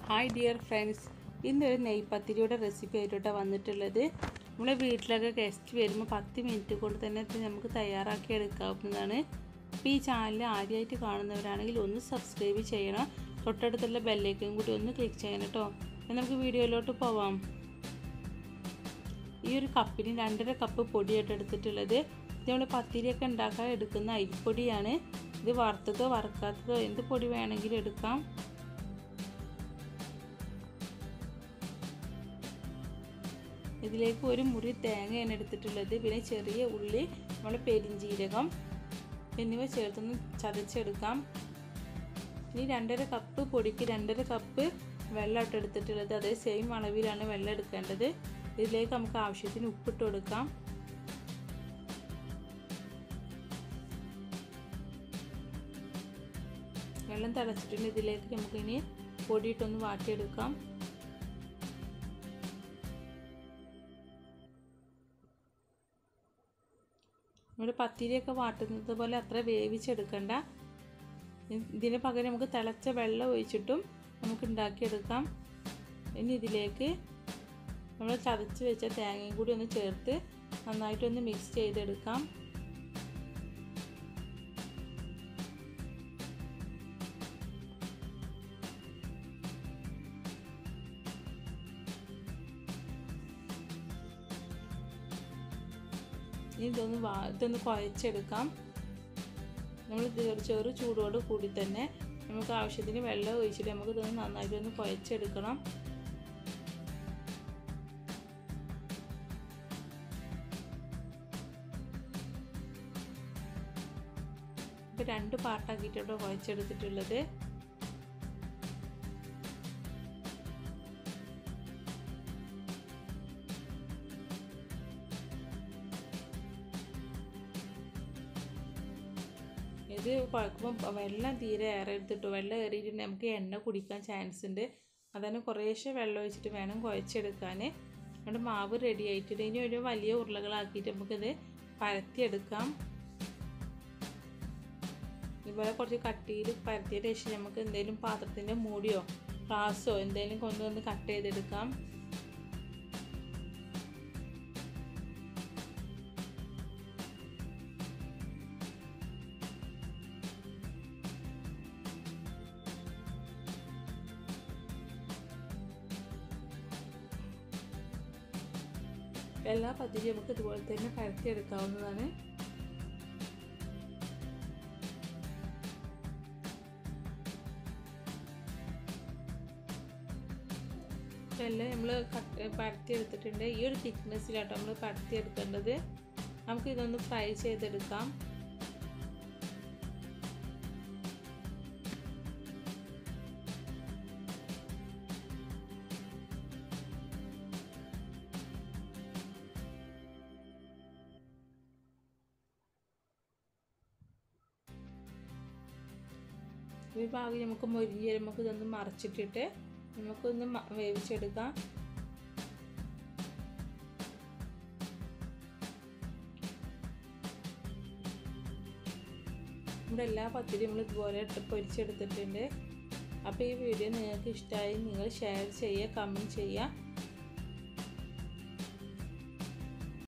hi dear friends ഇന്നൊരു നെയ്പത്തിരിയുടെ recipe ആയിട്ടാണ് വന്നിട്ടുള്ളത് നമ്മളെ വീട്ടിലൊക്കെ ഗസ്റ്റ് വരുമ്പോൾ പത്ത് മിനിറ്റ് കൊണ്ട് തന്നെ ഇത് നമുക്ക് തയ്യാറാക്കി എടുക്കാവുന്നതാണ് അപ്പോൾ ഈ ചാനൽ ആദ്യമായിട്ട് കാണുന്നവരാണെങ്കിൽ ഒന്ന് സബ്സ്ക്രൈബ് ചെയ്യണം തൊട്ടടുത്തുള്ള ബെല്ലേക്കും കൂടി ഒന്ന് ക്ലിക്ക് ചെയ്യണം കേട്ടോ എന്നാൽ നമുക്ക് വീഡിയോയിലോട്ട് പോവാം ഈ ഒരു കപ്പിന് രണ്ടര കപ്പ് പൊടിയായിട്ട് എടുത്തിട്ടുള്ളത് ഇത് നമ്മൾ പത്തിരിയൊക്കെ ഉണ്ടാക്കാൻ എടുക്കുന്ന അരിപ്പൊടിയാണ് ഇത് വറുത്തതോ വറുക്കാത്തതോ എന്ത് പൊടി വേണമെങ്കിലും എടുക്കാം ഇതിലേക്ക് ഒരു മുറി തേങ്ങയാണ് എടുത്തിട്ടുള്ളത് പിന്നെ ചെറിയ ഉള്ളി നമ്മൾ പെരിഞ്ചീരകം എന്നിവ ചേർത്തൊന്ന് ചതച്ചെടുക്കാം ഇനി രണ്ടര കപ്പ് പൊടിക്ക് രണ്ടര കപ്പ് വെള്ളമായിട്ട് എടുത്തിട്ടുള്ളത് അതേ സെയിം അളവിലാണ് വെള്ളം എടുക്കേണ്ടത് ഇതിലേക്ക് നമുക്ക് ആവശ്യത്തിന് ഉപ്പിട്ട് കൊടുക്കാം വെള്ളം തിളച്ചിട്ടുണ്ട് ഇതിലേക്ക് നമുക്കിനി പൊടിയിട്ടൊന്ന് വാട്ടിയെടുക്കാം നമ്മുടെ പത്തിരിയൊക്കെ വാട്ടുന്നത് പോലെ അത്ര വേവിച്ചെടുക്കണ്ട ഇതിന് പകരം നമുക്ക് തിളച്ച വെള്ളം ഒഴിച്ചിട്ടും നമുക്ക് ഉണ്ടാക്കിയെടുക്കാം ഇനി ഇതിലേക്ക് നമ്മൾ ചതച്ച് വെച്ച തേങ്ങയും കൂടി ഒന്ന് ചേർത്ത് നന്നായിട്ടൊന്ന് മിക്സ് ചെയ്തെടുക്കാം ഇനി ഇതൊന്ന് വാ ഇതൊന്ന് കുഴച്ചെടുക്കാം നമ്മൾ ചെറു ചൂടോട് കൂടി തന്നെ നമുക്ക് ആവശ്യത്തിന് വെള്ളം ഒഴിച്ചിട്ട് നമുക്ക് ഇതൊന്ന് നന്നായിട്ട് ഒന്ന് കുഴച്ചെടുക്കണം ഇപ്പം രണ്ട് പാട്ടാക്കിയിട്ടോ കുഴച്ചെടുത്തിട്ടുള്ളത് ഇത് കുഴക്കുമ്പോൾ വെള്ളം തീരെ ഏറെ എടുത്തിട്ടു വെള്ളം ഏറിയിട്ടുണ്ടെങ്കിൽ നമുക്ക് എണ്ണ കുടിക്കാൻ ചാൻസ് ഉണ്ട് അതന്നെ കുറേശ്ശെ വെള്ളം ഒഴിച്ചിട്ട് വേണം കുഴച്ചെടുക്കാൻ നമ്മുടെ മാവ് റെഡി ആയിട്ടുണ്ട് ഇനി ഒരു വലിയ ഉരുളകളാക്കിയിട്ട് നമുക്കിത് പരത്തിയെടുക്കാം ഇതുപോലെ കുറച്ച് കട്ടിയിൽ പരത്തിയ ശേഷം നമുക്ക് എന്തെങ്കിലും പാത്രത്തിൻ്റെ മൂടിയോ ഗ്ലാസ്സോ എന്തെങ്കിലും കൊണ്ടുവന്ന് കട്ട് ചെയ്തെടുക്കാം എല്ലാ പദ്ധതിയും നമുക്ക് ഇതുപോലെ തന്നെ പരത്തിയെടുക്കാവുന്നതാണ് എല്ലാം നമ്മൾ കട്ട് പരത്തി എടുത്തിട്ടുണ്ട് ഈ ഒരു തിക്നെസ്സിലാട്ടോ നമ്മൾ പരത്തി എടുക്കേണ്ടത് നമുക്ക് ഇതൊന്ന് ഫ്രൈ ചെയ്തെടുക്കാം ഈ ഭാഗം നമുക്ക് മൊരിഞ്ഞ് നമുക്ക് ഇതൊന്ന് മറച്ചിട്ടിട്ട് നമുക്കൊന്ന് വേവിച്ചെടുക്കാം നമ്മുടെ എല്ലാ പത്തിരിയും നമ്മൾ ഇതുപോലെ ഇട്ട് പൊരിച്ചെടുത്തിട്ടുണ്ട് അപ്പോൾ ഈ വീഡിയോ നിങ്ങൾക്ക് ഇഷ്ടമായി നിങ്ങൾ ഷെയർ ചെയ്യുക കമൻറ്റ് ചെയ്യുക